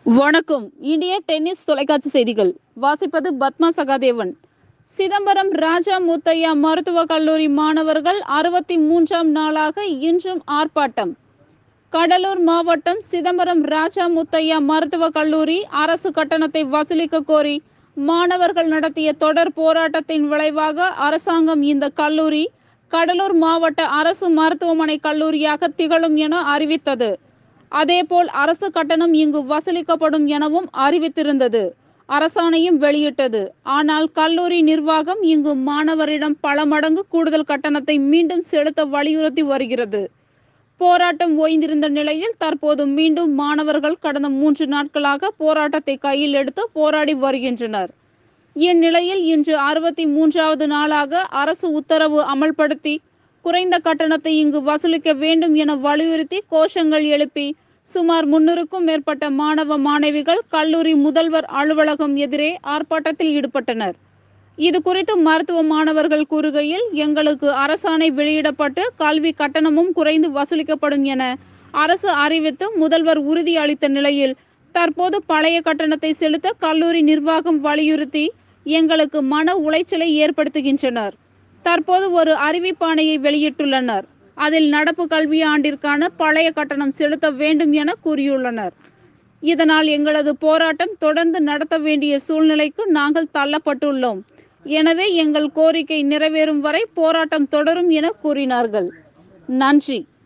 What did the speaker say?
வணக்கம் இந்திய டென்னிஸ் தொலைக்காட்சி செய்திகள் வாசிப்பது பத்மா சகாதேவன் சிதம்பரம் ராஜா முத்தையா மருத்துவக் கல்லூரி மாணவர்கள் அறுபத்தி மூன்றாம் நாளாக இன்றும் ஆர்ப்பாட்டம் கடலூர் மாவட்டம் சிதம்பரம் ராஜா முத்தையா மருத்துவக் கல்லூரி அரசு கட்டணத்தை வசூலிக்க கோரி மாணவர்கள் நடத்திய தொடர் போராட்டத்தின் விளைவாக அரசாங்கம் இந்த கல்லூரி கடலூர் மாவட்ட அரசு மருத்துவமனை கல்லூரியாக திகழும் என அறிவித்தது அதேபோல் அரசு கட்டணம் இங்கு வசூலிக்கப்படும் எனவும் அறிவித்திருந்தது அரசாணையும் வெளியிட்டது ஆனால் கல்லூரி நிர்வாகம் இங்கு மாணவரிடம் பல மடங்கு கூடுதல் கட்டணத்தை மீண்டும் செலுத்த வலியுறுத்தி வருகிறது போராட்டம் ஓய்ந்திருந்த நிலையில் தற்போது மீண்டும் மாணவர்கள் கடந்த மூன்று நாட்களாக போராட்டத்தை கையில் எடுத்து போராடி வருகின்றனர் இந்நிலையில் இன்று அறுபத்தி மூன்றாவது நாளாக அரசு உத்தரவு அமல்படுத்தி குறைந்த கட்டணத்தை இங்கு வசூலிக்க வேண்டும் என வலியுறுத்தி கோஷங்கள் எழுப்பி சுமார் முன்னூறுக்கும் மேற்பட்ட மாணவ மாணவிகள் கல்லூரி முதல்வர் அலுவலகம் எதிரே ஆர்ப்பாட்டத்தில் ஈடுபட்டனர் இது குறித்து மருத்துவ மாணவர்கள் கூறுகையில் எங்களுக்கு அரசாணை வெளியிடப்பட்டு கல்வி கட்டணமும் குறைந்து வசூலிக்கப்படும் என அரசு அறிவித்து முதல்வர் உறுதி அளித்த நிலையில் தற்போது பழைய கட்டணத்தை செலுத்த கல்லூரி நிர்வாகம் வலியுறுத்தி எங்களுக்கு மன உளைச்சலை ஏற்படுத்துகின்றனர் தற்போது ஒரு அறிவிப்பாணையை வெளியிட்டுள்ளனர் அதில் நடப்பு கல்வி ஆண்டிற்கான பழைய கட்டணம் செலுத்த வேண்டும் என கூறியுள்ளனர் இதனால் எங்களது போராட்டம் தொடர்ந்து நடத்த வேண்டிய சூழ்நிலைக்கு நாங்கள் தள்ளப்பட்டுள்ளோம் எனவே எங்கள் கோரிக்கை நிறைவேறும் வரை போராட்டம் தொடரும் என கூறினார்கள் நன்றி